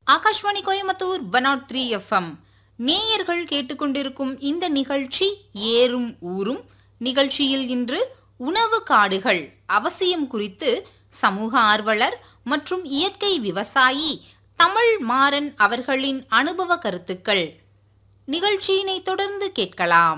Akashvani Coimbatore one nought three FM நேயர்கள் கேட்டுக்கொண்டிருக்கும் இந்த நிகழ்ச்சி ஏறும் ஊரும் நிகழ்ச்சியில் இன்று உணவு காடுகள் அவசியம் குறித்து சமூக ஆர்வலர் மற்றும் இயற்கை விவசாயி தமிழ் மாறன் அவர்களின் அனுபவ கருத்துக்கள் நிகழ்ச்சியினை தொடர்ந்து கேட்கலாம்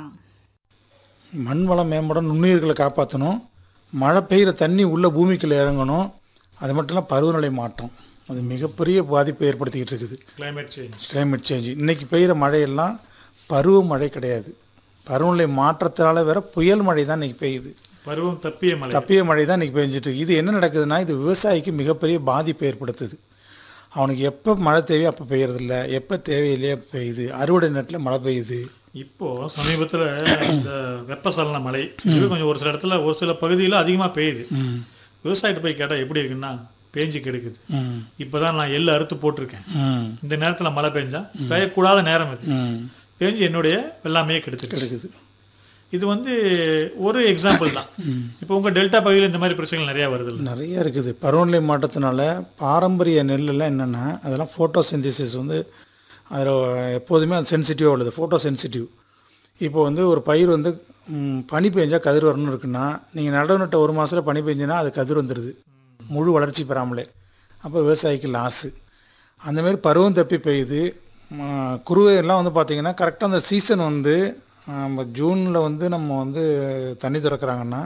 மண் வளம் மேம்பட நுண்ணுயிர்களை காப்பாற்றணும் மழை பெய்கிற தண்ணி உள்ள பூமிக்குள்ளே இறங்கணும் அது மட்டும் இல்லை பருவநிலை மாற்றம் அது மிகப்பெரிய பாதிப்பை ஏற்படுத்திக்கிட்டு இருக்குது climate சேஞ்ச் கிளைமேட் சேஞ்சு இன்றைக்கி பெய்கிற மழையெல்லாம் பருவ மழை கிடையாது பருவநிலை மாற்றத்தால் வேற புயல் மழை தான் இன்றைக்கி பெய்யுது பருவம் தப்பிய மழை தப்பிய மழை தான் இன்றைக்கி பெஞ்சிட்டு இருக்கு. இது என்ன நடக்குதுன்னா இது விவசாயிக்கு மிகப்பெரிய பாதிப்பை ஏற்படுத்துது அவனுக்கு எப்போ மழை தேவையோ அப்போ பெய்யறதில்ல எப்போ தேவையில்லையோ அப்போ பெய்யுது அறுவடை நேரத்தில் மழை பெய்யுது இப்போ சமீபத்துல இந்த வெப்பசலன மழை இது கொஞ்சம் ஒரு சில இடத்துல ஒரு சில பகுதியில் அதிகமா பெய்யுது ம் விவசாயிட்ட போய் கேட்டா எப்படி இருக்குன்னா பேஞ்சு கெடுக்குது ம் இப்பதான் நான் எள்ளு அறுத்து போட்டிருக்கேன் ம் இந்த நேரத்துல மழை பெஞ்சா பெய்யக்கூடாத நேரம் இது ம் பேஞ்சு என்னுடைய வெள்ளாமையே கெடுத்துட்டு இருக்குது இது வந்து ஒரு எக்ஸாம்பிள் தான் இப்போ உங்க டெல்டா பகுதியில் இந்த மாதிரி பிரச்சனைகள் நிறைய வருது நிறைய இருக்குது பருவநிலை மாற்றத்தினால பாரம்பரிய நெல்லெல்லாம் என்னென்னா அதெல்லாம் ஃபோட்டோ வந்து அதில் எப்போதுமே அது சென்சிட்டிவாக உள்ளது ஃபோட்டோ சென்சிட்டிவ் இப்போ வந்து ஒரு பயிர் வந்து ம், பனி பெஞ்சால் கதிர் வரணும்னு இருக்குன்னா நீங்கள் நடவு நட்ட ஒரு மாதத்தில் பனி பெஞ்சுன்னா அது கதிர் வந்துடுது முழு வளர்ச்சி பெறாமலே அப்போ விவசாயிக்கு லாஸு அந்தமாரி பருவம் தப்பி பெய்யுது ம, குருவை எல்லாம் வந்து பார்த்திங்கன்னா கரெக்டாக அந்த சீசன் வந்து நம்ம ஜூனில் வந்து நம்ம வந்து தண்ணி திறக்கிறாங்கன்னா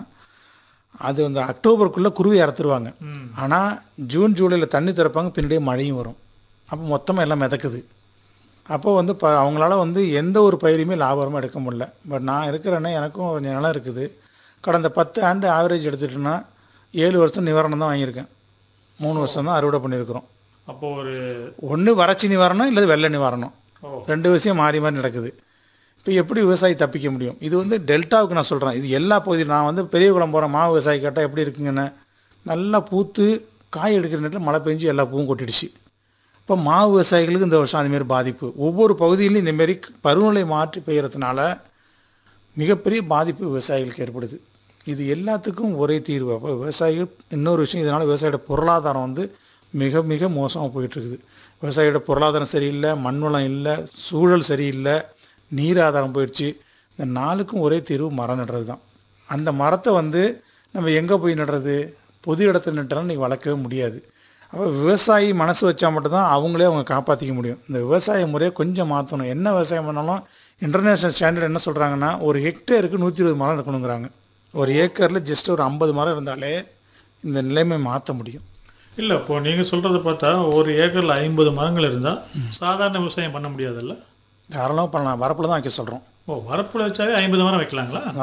அது அந்த அக்டோபருக்குள்ளே குருவி அறுத்துருவாங்க ம். ஆனால் ஜூன் ஜூலையில் தண்ணி திறப்பாங்க பின்னாடியே மழையும் வரும் அப்போ மொத்தமாக எல்லாம் மிதக்குது அப்போ வந்து ப அவங்களால வந்து எந்த ஒரு பயிருமே லாபகரமாக எடுக்க முடியல பட் நான் இருக்கிறேன்னா எனக்கும் கொஞ்சம் நிலம் இருக்குது கடந்த பத்து ஆண்டு ஆவரேஜ் எடுத்துட்டோன்னா ஏழு வருஷம் நிவாரணம் தான் வாங்கியிருக்கேன் மூணு வருஷம் தான் அறுவடை பண்ணியிருக்கிறோம் அப்போ ஒரு ஒன்று வறட்சி நிவாரணம் இல்லை வெள்ளை நிவாரணம் ஓ ரெண்டு விஷயம் மாறி மாறி நடக்குது இப்போ எப்படி விவசாயி தப்பிக்க முடியும் இது வந்து டெல்டாவுக்கு நான் சொல்கிறேன் இது எல்லா பகுதியும் நான் வந்து பெரியகுளம் போகிறேன் மாவு விவசாயி கேட்டால் எப்படி இருக்குங்கன்னு நல்லா பூத்து காய் எடுக்கிற நேரத்தில் மழை பெஞ்சு எல்லா பூவும் கொட்டிடுச்சு இப்போ மாவு விவசாயிகளுக்கு இந்த வருஷம் அதுமாரி பாதிப்பு ஒவ்வொரு பகுதியிலும் இந்தமாரி பருவநிலை மாற்றி பெய்யறதுனால மிகப்பெரிய பாதிப்பு விவசாயிகளுக்கு ஏற்படுது இது எல்லாத்துக்கும் ஒரே தீர்வு அப்போ விவசாயிகள் இன்னொரு விஷயம் இதனால் விவசாயியோட பொருளாதாரம் வந்து மிக மிக மோசமாக போயிட்டுருக்குது விவசாயியோட பொருளாதாரம் சரியில்லை மண் வளம் இல்லை சூழல் சரியில்லை நீர் ஆதாரம் போயிடுச்சு இந்த நாளுக்கும் ஒரே தீர்வு மரம் நடுறது தான் அந்த மரத்தை வந்து நம்ம எங்கே போய் நடுறது பொது இடத்துல நட்டாலும் நீங்கள் வளர்க்கவே முடியாது அப்போ விவசாயி மனசு வச்சா மட்டும்தான் அவங்களே அவங்க காப்பாற்றிக்க முடியும் இந்த விவசாய முறையை கொஞ்சம் மாற்றணும் என்ன விவசாயம் பண்ணாலும் இன்டர்நேஷ்னல் ஸ்டாண்டர்ட் என்ன சொல்கிறாங்கன்னா ஒரு ஹெக்டேருக்கு நூற்றி இருபது மரம் இருக்கணுங்கிறாங்க ஒரு ஏக்கரில் ஜஸ்ட் ஒரு ஐம்பது மரம் இருந்தாலே இந்த நிலைமை மாற்ற முடியும் இல்ல இப்போ நீங்க சொல்றத பார்த்தா ஒரு ஏக்கர்ல ஐம்பது மரங்கள் இருந்தா சாதாரண விவசாயம் பண்ண முடியாதுல்ல தாராளமாக பண்ணலாம் வரப்பில் தான் வைக்க சொல்கிறோம் ஓ வரப்புல வச்சாவே ஐம்பது மரம் வைக்கலாங்களா